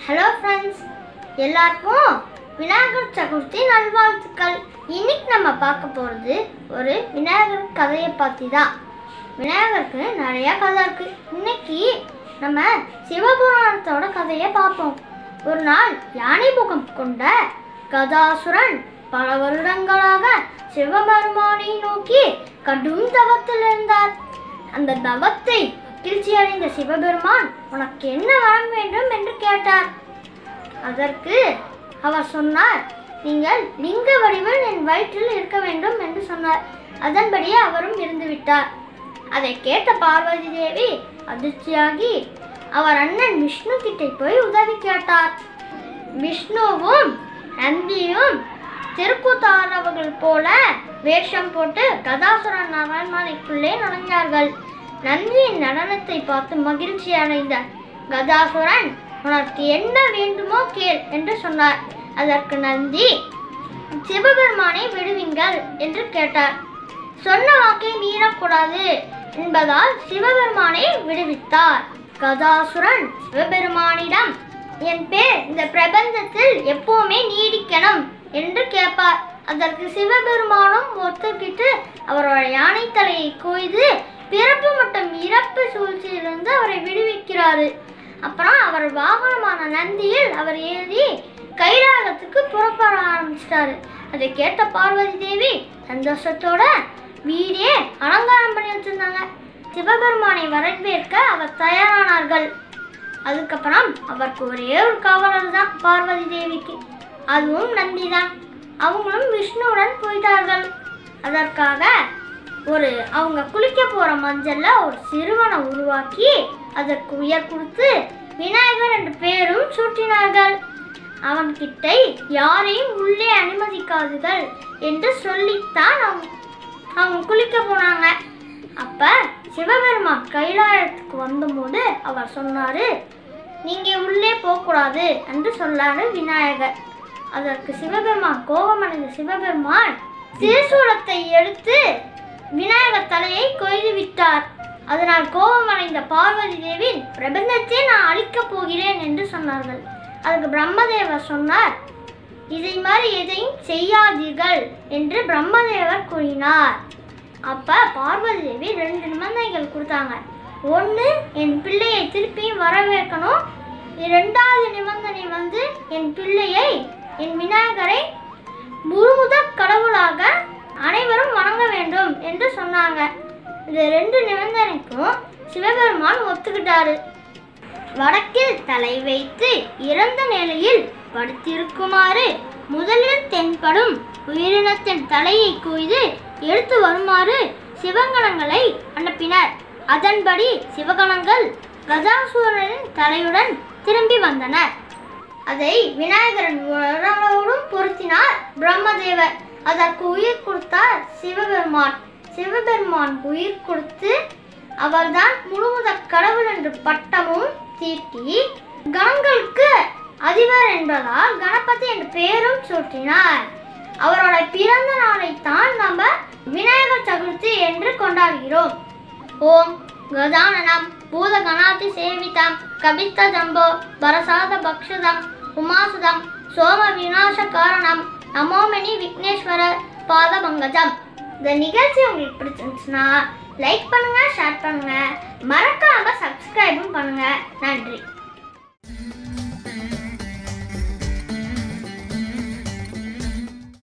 hello friends எல்லாருக்கும் விநாயகர் சதுர்த்தி நல்வாழ்த்துக்கள் இன்னைக்கு நம்ம பார்க்க போகிறது ஒரு விநாயகர் கதையை பற்றி தான் விநாயகருக்கு நிறைய கதை இருக்கு இன்னைக்கு நம்ம சிவபுராணத்தோட கதையை பார்ப்போம் ஒரு நாள் யானை முகம் கொண்ட கதாசுரன் பல வருடங்களாக சிவபெருமானை நோக்கி கடும் தவத்தில் இருந்தார் அந்த தவத்தை மகிழ்ச்சி அடைந்த சிவபெருமான் உனக்கு என்ன வரம் வேண்டும் என்று கேட்டார் அதற்கு அவர் சொன்னார் நீங்கள் லிங்க வடிவில் என் வயிற்றில் இருக்க வேண்டும் என்று சொன்னார் அதன்படியே அவரும் இருந்து விட்டார் அதை கேட்ட பார்வதி தேவி அதிர்ச்சியாகி அவர் அண்ணன் விஷ்ணு கிட்டே போய் உதவி கேட்டார் விஷ்ணுவும் நந்தியும் திருக்கூத்தாரவர்கள் போல வேஷம் போட்டு கதாசுரன் அரண்மனைக்குள்ளே நுழைஞ்சார்கள் நந்தியின் நடனத்தை பார்த்து மகிழ்ச்சி அடைந்த கதாசுரன் உனக்கு என்ன வேண்டுமோ கேள் என்று சொன்னார் அதற்கு நந்தி சிவபெருமானை விடுவீங்கள் என்று கேட்டார் சொன்ன வாக்கை மீறக்கூடாது என்பதால் சிவபெருமானை விடுவித்தார் கதாசுரன் சிவபெருமானிடம் என் பேர் இந்த பிரபஞ்சத்தில் எப்பவுமே நீடிக்கணும் என்று கேட்பார் அதற்கு சிவபெருமானும் ஒத்துக்கிட்டு அவரோட யானை தலையை கொய்து பிறப்பு மற்றும் இறப்பு சூழ்ச்சியிலிருந்து அவரை விடுவிக்கிறாரு அப்புறம் அவர் வாகனமான நந்தியில் அவர் ஏறி கைலாகத்துக்கு புறப்பட ஆரம்பிச்சிட்டாரு அதை கேட்ட பார்வதி தேவி சந்தோஷத்தோட வீடே அலங்காரம் பண்ணி வச்சிருந்தாங்க சிவபெருமானை வரவேற்க அவர் தயாரானார்கள் அதுக்கப்புறம் அவருக்கு ஒரே ஒரு காவலர் தான் பார்வதி தேவிக்கு அதுவும் நந்தி தான் அவங்களும் விஷ்ணுவுடன் போயிட்டார்கள் அதற்காக ஒரு அவங்க குளிக்க போற மஞ்சள்ல ஒரு சிறுவனை உருவாக்கி அதற்கு உயர் கொடுத்து விநாயகர் என்ற பெயரும் சூட்டினார்கள் அவன்கிட்ட யாரையும் உள்ளே அனுமதிக்காதுகள் என்று சொல்லித்தான் அவங்க அவங்க குளிக்க போனாங்க அப்ப சிவபெருமான் கைலாயத்துக்கு வந்தபோது அவர் சொன்னாரு நீங்க உள்ளே போகக்கூடாது என்று சொன்னாரு விநாயகர் அதற்கு சிவபெருமான் கோபமடைந்த சிவபெருமான் திருசூலத்தை எடுத்து விநாயகர் தலையை கொய்து விட்டார் அதனால் கோபமடைந்த பார்வதி தேவி பிரபஞ்சத்தை நான் அழிக்கப் போகிறேன் என்று சொன்னார்கள் அதுக்கு பிரம்மதேவர் சொன்னார் இதை மாதிரி எதையும் செய்யாதீர்கள் என்று பிரம்மதேவர் கூறினார் அப்ப பார்வதி தேவி ரெண்டு நிபந்தனைகள் கொடுத்தாங்க ஒன்று என் பிள்ளையை திருப்பியும் வரவேற்கணும் இரண்டாவது நிபந்தனை வந்து என் பிள்ளையை என் விநாயகரை முழுமுதற் கடவுளாக அனைவரும் வணங்க வேண்டும் என்று சொன்னாங்க இந்த ரெண்டு நிபந்தனைக்கும் சிவபெருமான் ஒத்துக்கிட்டாரு வடக்கில் தலை வைத்து இறந்த நிலையில் படுத்திருக்குமாறு முதலில் தென்படும் உயிரினத்தின் தலையை கொய்து எடுத்து வருமாறு சிவகணங்களை அனுப்பினர் அதன்படி சிவகணங்கள் கஜாசூரனின் தலையுடன் திரும்பி வந்தனர் அதை விநாயகரின் உடலோடும் பொருத்தினார் பிரம்மதேவர் அதற்கு உயிர் கொடுத்தார் சிவபெருமான் சிவபெருமான் உயிர் கொடுத்து அவர்தான் முழுமுதற் கடவுள் என்று பட்டமும் தீட்டி கணங்களுக்கு அதிபர் என்பதால் கணபதி என்ற பெயரும் சூட்டினார் அவரோட பிறந்த நாளைத்தான் நம்ம விநாயகர் சதுர்த்தி என்று கொண்டாடுகிறோம் ஓம் கஜானனம் பூத கணாதி சேவிதம் கபித்த ஜம்போ பரசாத பக்ஷதம் உமாசுதம் சோம விநாச காரணம் நமோமணி விக்னேஸ்வரர் பாத பங்கஜம் இந்த நிகழ்ச்சி உங்களுக்கு பிடிச்சிருந்துச்சுன்னா லைக் பண்ணுங்க ஷேர் பண்ணுங்க மறக்காம சப்ஸ்கிரைபும் பண்ணுங்க நன்றி